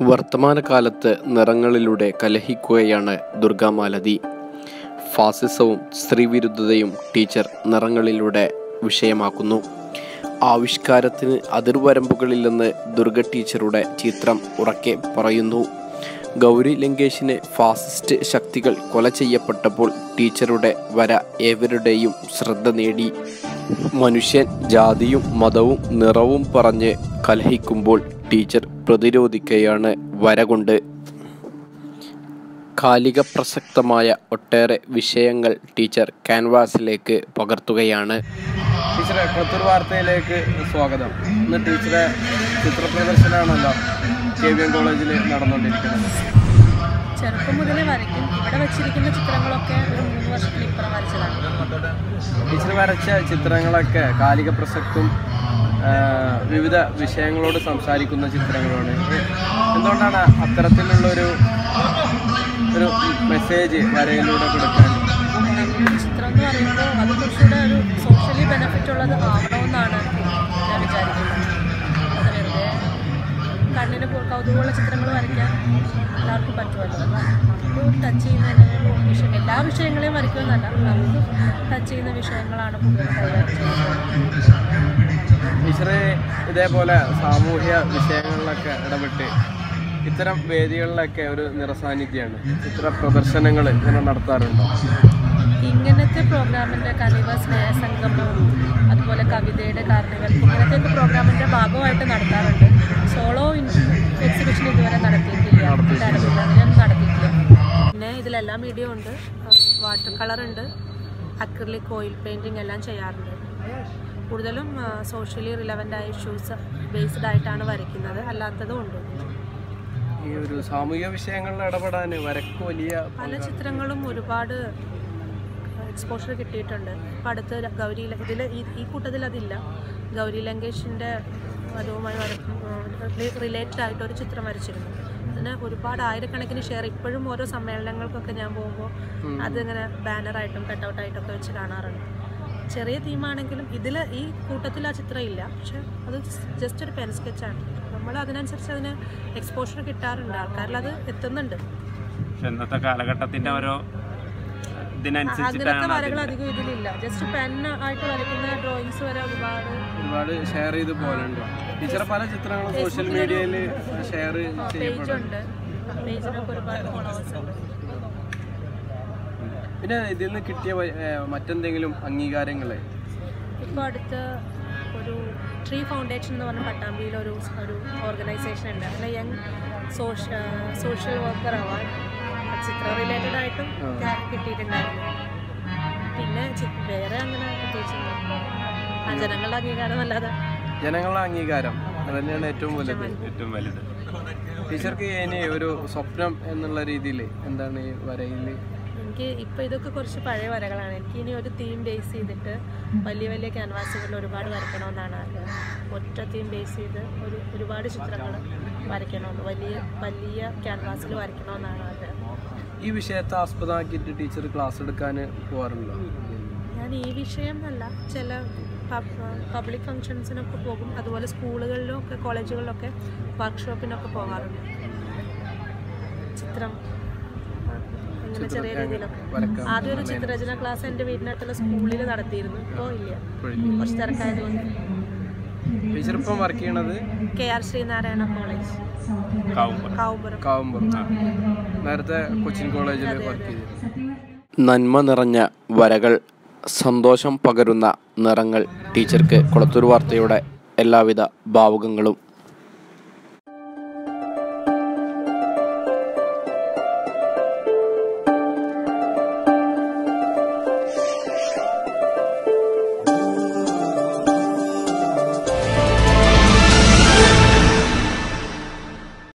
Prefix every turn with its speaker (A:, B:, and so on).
A: വർത്തമാനകാലത്ത് നിറങ്ങളിലൂടെ കലഹിക്കുകയാണ് ദുർഗാമാലതി ഫാസിസവും സ്ത്രീവിരുദ്ധതയും teacher നിറങ്ങളിലൂടെ വിഷയമാക്കുന്നു ആവിഷ്കാരത്തിന് അതിർവരമ്പുകളില്ലെന്ന് Durga ടീച്ചറുടെ ചിത്രം ഉറക്കെ പറയുന്നു ഗൗരി ലങ്കേഷിന് ഫാസിസ്റ്റ് ശക്തികൾ കൊല ചെയ്യപ്പെട്ടപ്പോൾ ടീച്ചറുടെ വര ഏവരുടെയും ശ്രദ്ധ നേടി മനുഷ്യൻ ജാതിയും മതവും നിറവും പറഞ്ഞ് കലഹിക്കുമ്പോൾ ടീച്ചർ പ്രതിരോധിക്കുകയാണ് വര കൊണ്ട് കാലിക പ്രസക്തമായ ഒട്ടേറെ വിഷയങ്ങൾ ടീച്ചർ ക്യാൻവാസിലേക്ക് പകർത്തുകയാണ്
B: ടീച്ചറെ കൊത്തൂർ വാർത്തയിലേക്ക് സ്വാഗതം ഇന്ന് ടീച്ചറെ ചിത്ര പ്രദർശനമാണല്ലോ കെ വി എം കോളേജിൽ നടന്നുകൊണ്ടിരിക്കുന്നത്
C: ചെറുപ്പം മുതലേ വരയ്ക്കും ഇവിടെ വെച്ചിരിക്കുന്ന ചിത്രങ്ങളൊക്കെ ഒരു മൂന്ന് വർഷത്തിൽ ഇപ്പുറം വരച്ചതാണ്
B: ടീച്ചർ വരച്ച ചിത്രങ്ങളൊക്കെ കാലിക പ്രസക്തും ആ, വിവിധ വിഷയങ്ങളോട് സംസാരിക്കുന്ന ചിത്രങ്ങളാണ് എന്തുകൊണ്ടാണ് അത്തരത്തിലുള്ളൊരു ഒരു മെസ്സേജ് വരയിലൂടെ കൊടുക്കാൻ
C: ചിത്രം എന്ന് പറയുമ്പോൾ അത് കുറച്ചുകൂടെ ഒരു സോഷ്യലി ബെനിഫിറ്റ് ഉള്ളത് ആവണമെന്നാണ് ഞാൻ വിചാരിക്കുന്നത് അത് വെറുതെ കണ്ണിന് കൗ- കൗതുകമുള്ള ചിത്രങ്ങൾ വരയ്ക്കാൻ എല്ലാവർക്കും പറ്റുമല്ലോ നമുക്ക് ടച്ച് ചെയ്യുന്ന വിഷയം എല്ലാ വിഷയങ്ങളെയും വരയ്ക്കുമെന്നല്ല നമുക്ക് ടച്ച് ചെയ്യുന്ന വിഷയങ്ങളാണ് കൂടുതൽ കൈകാര്യം ചെയ്യുന്നത്
B: ടീച്ചറ് ഇതേപോലെ സാമൂഹ്യ വിഷയങ്ങളിലൊക്കെ ഇടപെട്ട് ഇത്തരം വേദികളിലൊക്കെ ഒരു നിറസാന്നിധ്യമാണ് ചിത്ര പ്രദർശനങ്ങൾ ഇങ്ങനെ നടത്താറുണ്ടോ
C: ഇങ്ങനത്തെ പ്രോഗ്രാമിൻ്റെ കലിവ സ്നേഹസംഗമം അതുപോലെ കവിതയുടെ കാർണിവൽ ഇങ്ങനത്തെ പ്രോഗ്രാമിൻ്റെ ഭാഗമായിട്ട് നടത്താറുണ്ട് സോളോ എക്സിബിഷൻ ഇതുവരെ നടത്തിയിട്ടില്ല നടത്തിയില്ല ഞാൻ നടത്തിയിട്ടില്ല പിന്നെ ഇതിലെല്ലാം മീഡിയ ഉണ്ട് വാട്ടർ കളർ ഉണ്ട് അക്രിലിക് ഓയിൽ പെയിൻറ്റിങ് എല്ലാം ചെയ്യാറുണ്ട് കൂടുതലും സോഷ്യലി റിലവൻ്റ് ആയ ഇഷ്യൂസ് ബേസ്ഡ് ആയിട്ടാണ് വരയ്ക്കുന്നത് അല്ലാത്തതും ഉണ്ട്
B: ഈ ഒരു സാമൂഹിക വിഷയങ്ങളിൽ ഇടപെടാൻ വരക്ക് വലിയ
C: പല ചിത്രങ്ങളും ഒരുപാട് എക്സ്പോഷർ കിട്ടിയിട്ടുണ്ട് ഇപ്പം അടുത്ത് ര- ഗൗരി ല- ഇതിൽ ഈ ഈ കൂട്ടത്തിൽ അതില്ല ഗൗരി ലങ്കേഷിൻ്റെ അതുമായി റിലേറ്റഡ് ആയിട്ട് ഒരു ചിത്രം വരച്ചിരുന്നു അതിന് ഒരുപാട് ആയിരക്കണക്കിന് ഷെയർ ഇപ്പോഴും ഓരോ സമ്മേളനങ്ങൾക്കൊക്കെ ഞാൻ പോകുമ്പോൾ അതിങ്ങനെ ബാനറായിട്ടും കട്ടൗട്ടായിട്ടൊക്കെ വെച്ച് കാണാറുണ്ട് ചെറിയ തീമാണെങ്കിലും ഇതിൽ ഈ കൂട്ടത്തിൽ ആ ചിത്രം ഇല്ല പക്ഷെ അത് ജസ്റ്റ് ഒരു പെൻ സ്കെച്ചാണ് നമ്മൾ അതിനനുസരിച്ച് അതിന് എക്സ്പോഷർ കിട്ടാറുണ്ട് ആൾക്കാരിൽ അത് എത്തുന്നുണ്ട്
D: പക്ഷെ ഇന്നത്തെ കാലഘട്ടത്തിന്റെ ഓരോ
C: അങ്ങനത്തെ
D: ഇതിനനുസരിച്ചിട്ടാണ്
C: വരകൾ അധികം ഇതിലില്ല ജസ്റ്റ് പെൻ ആയിട്ട് വരയ്ക്കുന്ന ഡ്രോയിങ്സ് വരെ ഒരുപാട്
B: ഒരുപാട് ഷെയർ ചെയ്ത് പോലുണ്ട് ടീച്ചറെ പല ചിത്രങ്ങളും സോഷ്യൽ മീഡിയയിൽ ഷെയർ
C: പേജ്
B: ചെയ്യപ്പെടും
C: ഉണ്ട് പേജിനൊക്കെ ഒരുപാട് ഫോളോവേഴ്സ് ഉണ്ട്
B: പിന്നെ ഇതിൽ നിന്ന് കിട്ടിയ വ- ഏ, മറ്റെന്തെങ്കിലും അംഗീകാരങ്ങളെ
C: ഇപ്പോൾ അടുത്ത് ഒരു ട്രീ ഫൗണ്ടേഷൻ എന്ന് പറഞ്ഞ പട്ടാമ്പിയിൽ ഒരു ഒരു ഓർഗനൈസേഷൻ ഉണ്ട് അതിൽ യങ് സോഷ്യ സോഷ്യൽ വർക്കർ അവാർഡ് ചിത്ര റിലേറ്റഡ് ആയിട്ടും ക- കിട്ടിയിട്ടുണ്ടായിരുന്നു പിന്നെ ചി- വേറെ അങ്ങനെ പ്രത്യേകിച്ച് ആ ജനങ്ങളുടെ അംഗീകാരം അല്ലാതെ
B: ജനങ്ങളുടെ അംഗീകാരം അതന്നെയാണ് ഏറ്റവും വലുത്
D: ഏറ്റവും വലുത്
B: ടീച്ചർക്ക് ഇനി ഒരു സ്വപ്നം എന്നുള്ള രീതിയിൽ എന്താണ് ഈ വരയിൽ
C: എനിക്ക് ഇപ്പോൾ ഇതൊക്കെ കുറച്ച് പഴയ വരകളാണ് എനിക്ക് ഇനി ഒരു തീം ബേസ് ചെയ്തിട്ട് വലിയ വലിയ ക്യാൻവാസുകളിൽ ഒരുപാട് വരയ്ക്കണമെന്നാണ് ആഗ്രഹം ഒറ്റ തീം ബേസ് ചെയ്ത് ഒരു ഒരുപാട് ചിത്രങ്ങൾ വരയ്ക്കണമെന്ന് വലിയ വലിയ ക്യാൻവാസിൽ വരയ്ക്കണമെന്നാണ് ആഗ്രഹം
B: ഈ വിഷയത്തെ ആസ്പദമാക്കിയിട്ട് ടീച്ചർ ക്ലാസ് എടുക്കാൻ പോകാറുണ്ടോ
C: ഞാൻ ഈ വിഷയം എന്നല്ല ചില പബ്ലിക് ഫങ്ഷൻസിനൊക്കെ പോകും അതുപോലെ സ്കൂളുകളിലും ഒക്കെ കോളേജുകളിലൊക്കെ വർക്ക്ഷോപ്പിനൊക്കെ പോകാറുണ്ട് ചിത്രം ആ, അങ്ങനെ ചെറിയ രീതിയിലൊക്കെ
B: വരക്കാൻ
C: ആദ്യം ഒരു ചിത്രരചന ക്ലാസ് എൻ്റെ വീടിനടുത്തുള്ള സ്കൂളിൽ നടത്തിയിരുന്നു ഇപ്പോൾ ഇല്ല കുറച്ച് തിരക്കായതുകൊണ്ട്
B: ടീച്ചർ ഇപ്പം വർക്ക് ചെയ്യണത്
C: കെ ആർ ശ്രീനാരായണ കോളേജ്
D: കാവുമ്പോൾ
C: കാവുമ്പുറം
B: കാവുമ്പുറം നേരത്തെ കൊച്ചിൻ കോളേജിൽ വർക്ക് ചെയ്തിരുന്നു
A: നന്മ നിറഞ്ഞ വരകൾ സന്തോഷം പകരുന്ന നിറങ്ങൾ ടീച്ചർക്ക് കുളത്തൂർ വാർത്തയുടെ എല്ലാവിധ ഭാവുകങ്ങളും